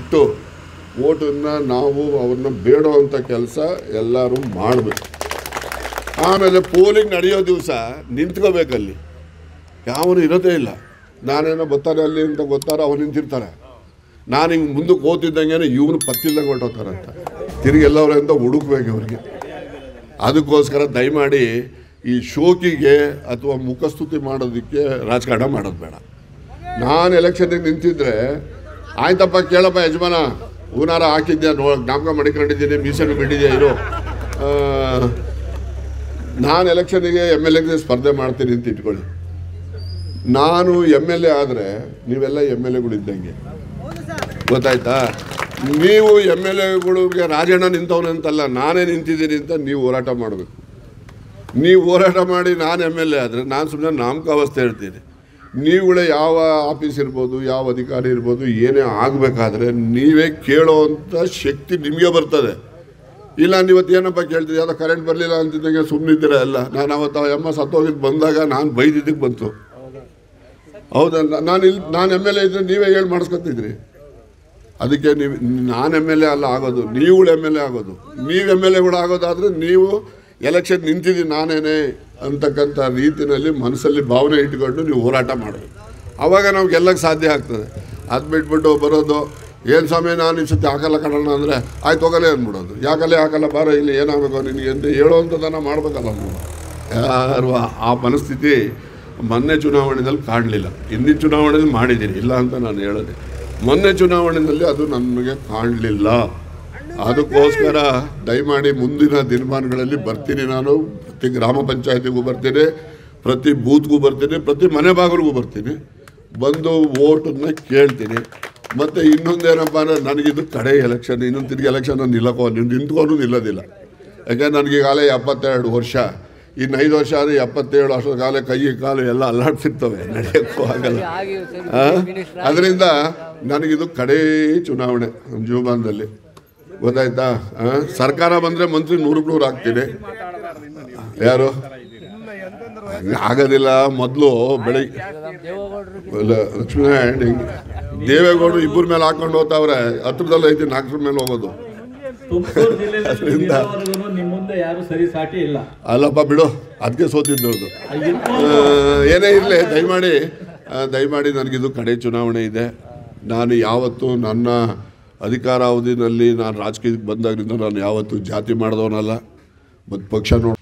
ಬಿಟ್ಟು ಓಟನ್ನು ನಾವು ಅವ್ರನ್ನ ಬೇಡುವಂಥ ಕೆಲಸ ಎಲ್ಲರೂ ಮಾಡಬೇಕು ಆಮೇಲೆ ಪೋಲಿಂಗ್ ನಡೆಯೋ ದಿವಸ ನಿಂತ್ಕೋಬೇಕಲ್ಲಿ ಯಾವನು ಇರೋದೇ ಇಲ್ಲ ನಾನೇನೋ ಬರ್ತಾರೆ ಅಲ್ಲಿ ಅಂತ ಗೊತ್ತಾರ ಅವ್ರು ನಿಂತಿರ್ತಾರೆ ನಾನು ಹಿಂಗೆ ಮುಂದಕ್ಕೆ ಓದ್ತಿದ್ದಂಗೆ ಇವನು ಪತ್ತಿಲ್ದಂಗೆ ಹೊರಟೋಗ್ತಾರಂತ ತಿರುಗಿ ಎಲ್ಲವ್ರಿಂದ ಹುಡುಕ್ಬೇಕು ಅವ್ರಿಗೆ ಅದಕ್ಕೋಸ್ಕರ ದಯಮಾಡಿ ಈ ಶೋಕಿಗೆ ಅಥವಾ ಮುಖಸ್ತುತಿ ಮಾಡೋದಕ್ಕೆ ರಾಜಕಾರಣ ಮಾಡೋದು ಬೇಡ ನಾನು ಎಲೆಕ್ಷನ್ಗೆ ನಿಂತಿದ್ರೆ ಆಯ್ತಪ್ಪ ಕೇಳಪ್ಪ ಯಜಮಾನ ಹೂನಾರ ಹಾಕಿದ್ದೆ ನೋ ಜ್ಞಾಪಕ ಮಡಿಕೊಂಡಿದ್ದೀನಿ ಮೀಸಲು ಬಿಟ್ಟಿದ್ಯಾ ಇರು ಆ, ನಾನು ಎಲೆಕ್ಷನ್ಗೆ ಎಮ್ ಎಲ್ ಎಗೆ ಸ್ಪರ್ಧೆ ಮಾಡ್ತೀನಿ ಅಂತ ಇಟ್ಕೊಳ್ಳಿ ನಾನು ಎಮ್ ಎಲ್ ಎ ಆದರೆ ನೀವೆಲ್ಲ ಎಮ್ ಎಲ್ ಎಗಳಿದ್ದಂಗೆ ಗೊತ್ತಾಯ್ತಾ ನೀವು ಎಮ್ ಎಲ್ ಎಗಳಿಗೆ ರಾಜಣ್ಣ ನಿಂತವನು ಅಂತಲ್ಲ ನಾನೇ ನಿಂತಿದ್ದೀನಿ ಅಂತ ನೀವು ಹೋರಾಟ ಮಾಡಬೇಕು ನೀವು ಹೋರಾಟ ಮಾಡಿ ನಾನು ಎಮ್ ಎಲ್ ಎ ಆದರೆ ನಾನು ಸುಮ್ಮನೆ ನಾಮಕಾವಸ್ಥೆ ಹೇಳ್ತೀನಿ ನೀವುಗಳೇ ಯಾವ ಆಫೀಸ್ ಇರ್ಬೋದು ಯಾವ ಅಧಿಕಾರಿ ಇರ್ಬೋದು ಏನೇ ಆಗಬೇಕಾದ್ರೆ ನೀವೇ ಕೇಳೋವಂಥ ಶಕ್ತಿ ನಿಮಗೆ ಬರ್ತದೆ ಇಲ್ಲ ನೀವತ್ತು ಏನಪ್ಪ ಕೇಳ್ತೀವಿ ಯಾವುದೋ ಕರೆಂಟ್ ಬರಲಿಲ್ಲ ಅಂತಿದ್ದಂಗೆ ಸುಮ್ಮನಿದ್ದೀರ ಎಲ್ಲ ನಾನು ಅವತ್ತು ಆ ಅಮ್ಮ ಸತ್ತೋಗಿದ್ದು ಬಂದಾಗ ನಾನು ಬೈದಿದ್ದಕ್ಕೆ ಬಂತು ಹೌದಲ್ಲ ನಾನು ಇಲ್ಲಿ ನಾನು ಎಮ್ ಎಲ್ ಎ ಇದ್ದರೆ ನೀವೇ ಹೇಳಿ ಮಾಡಿಸ್ಕೊತಿದ್ರಿ ಅದಕ್ಕೆ ನೀವು ನಾನು ಎಮ್ ಎಲ್ ಎ ಅಲ್ಲ ಆಗೋದು ನೀವುಗಳು ಎಮ್ ಎಲ್ ಎ ಆಗೋದು ನೀವು ಎಮ್ ಎಲ್ ಎಗಳು ಆಗೋದಾದರೆ ನೀವು ಎಲೆಕ್ಷನ್ ನಿಂತಿದ್ದೀನಿ ನಾನೇನೆ ಅಂತಕ್ಕಂಥ ರೀತಿಯಲ್ಲಿ ಮನಸ್ಸಲ್ಲಿ ಭಾವನೆ ಇಟ್ಕೊಂಡು ನೀವು ಹೋರಾಟ ಮಾಡಬೇಕು ಆವಾಗ ನಾವು ಗೆಲ್ಲಕ್ಕೆ ಸಾಧ್ಯ ಆಗ್ತದೆ ಅದು ಬಿಟ್ಬಿಟ್ಟು ಬರೋದು ಏನು ಸ್ವಾಮಿ ನಾನು ಈ ಸತಿ ಹಾಕಲ್ಲ ಕಣೋಣ ಅಂದರೆ ಆಯ್ತು ಹೋಗಲೇ ಅಂದ್ಬಿಡೋದು ಯಾಕಲ್ಲೇ ಹಾಕಲ್ಲ ಬಾರ ಇಲ್ಲಿ ಏನಾಗಬೇಕು ನಿನಗೆ ಅಂತ ಹೇಳುವಂಥದ್ದನ್ನು ಮಾಡಬೇಕಲ್ಲ ನೀವು ಯಾರು ಆ- ಆ ಮನಸ್ಥಿತಿ ಮೊನ್ನೆ ಚುನಾವಣೆಯಲ್ಲಿ ಕಾಣಲಿಲ್ಲ ಹಿಂದಿನ ಚುನಾವಣೆಯಲ್ಲಿ ಮಾಡಿದ್ದೀನಿ ಇಲ್ಲ ಅಂತ ನಾನು ಹೇಳೋದೆ ಮೊನ್ನೆ ಚುನಾವಣೆಯಲ್ಲಿ ಅದು ನನಗೆ ಕಾಣಲಿಲ್ಲ ಅದಕ್ಕೋಸ್ಕರ ದಯಮಾಡಿ ಮುಂದಿನ ದಿನಮಾನಗಳಲ್ಲಿ ಬರ್ತೀನಿ ನಾನು ಪ್ರತಿ ಗ್ರಾಮ ಪಂಚಾಯತಿಗೂ ಬರ್ತೀನಿ ಪ್ರತಿ ಬೂತ್ಗೂ ಬರ್ತೀನಿ ಪ್ರತಿ ಮನೆ ಬಾಗಿಲಿಗೂ ಬರ್ತೀನಿ ಬಂದು ಓಟನ್ನ ಕೇಳ್ತೀನಿ ಮತ್ತು ಇನ್ನೊಂದೇನಪ್ಪ ಅಂದರೆ ನನಗಿದು ಕಡೆ ಎಲೆಕ್ಷನ್ ಇನ್ನೊಂದು ತಿರುಗಿ ಎಲೆಕ್ಷನ್ ನಿಲ್ಲಕೋ ನೀವು ನಿಂತ್ಕೊಂಡು ನಿಲ್ಲೋದಿಲ್ಲ ಯಾಕಂದ್ರೆ ನನಗೀಗಾಗಲೇ ಎಪ್ಪತ್ತೆರಡು ವರ್ಷ ಇನ್ನು ಐದು ವರ್ಷ ಆದರೆ ಎಪ್ಪತ್ತೇಳು ಅಷ್ಟರ ಕಾಲ ಕೈ ಕಾಲು ಎಲ್ಲ ಅಲ್ಲಾಡ್ತಿರ್ತವೆ ನಡೆಯೋಕ್ಕೂ ಆಗಲ್ಲ ಅದರಿಂದ ನನಗಿದು ಕಡೇ ಚುನಾವಣೆ ನಮ್ಮ ಜೀವಮಾನದಲ್ಲಿ ಗೊತ್ತಾಯ್ತಾ ಆ? ಸರ್ಕಾರ ಬಂದರೆ ಮಂತ್ರಿ ನೂರಕ್ಕೆ ನೂರು ಆಗ್ತೀನಿ ಯಾರು ಹಂಗ್ ಆಗೋದಿಲ್ಲ ಮೊದಲು ಬೆಳಿಗ್ಗೆ ಅಲ್ಲ, ಲಕ್ಷ್ಮೀನಾರಾಯಣ ಹಿಂಗೆ ದೇವೇಗೌಡರು ಇಬ್ಬರ ಮೇಲೆ ಹಾಕೊಂಡು ಹೋಗ್ತಾವ್ರೆ ಹತ್ರದಲ್ಲಿ ಐತಿ ನಾಲ್ಕರ ಮೇಲೆ ಹೋಗೋದು ತುಮಕೂರು ಜಿಲ್ಲೆಯಲ್ಲಿ ಅದರಿಂದ- ಇಲ್ಲಿವರೆಗೂ ನಿಮ್ಮ ಮುಂದೆ ಯಾರು ಸರಿ ಸಾಟಿ ಇಲ್ಲ ಅಲ್ಲಪ್ಪ ಬಿಡು ಅದಕ್ಕೆ ಸೋತಿದ್ದವ್ರದ್ದು ಆ, ಏನೇ ಇರಲಿ ದಯಮಾಡಿ ಆ, ದಯಮಾಡಿ ನನಗಿದು ಕಡೆ ಚುನಾವಣೆ ಇದೆ ನಾನು ಯಾವತ್ತೂ ನನ್ನ ಅಧಿಕಾರ ಅವಧಿನಲ್ಲಿ ನಾನು ರಾಜಕೀಯಕ್ಕೆ ಬಂದಾಗಲಿಂದ ನಾನು ಯಾವತ್ತೂ ಜಾತಿ ಮಾಡಿದವನಲ್ಲ ಮತ್ತು ಪಕ್ಷ ನೋಡಿ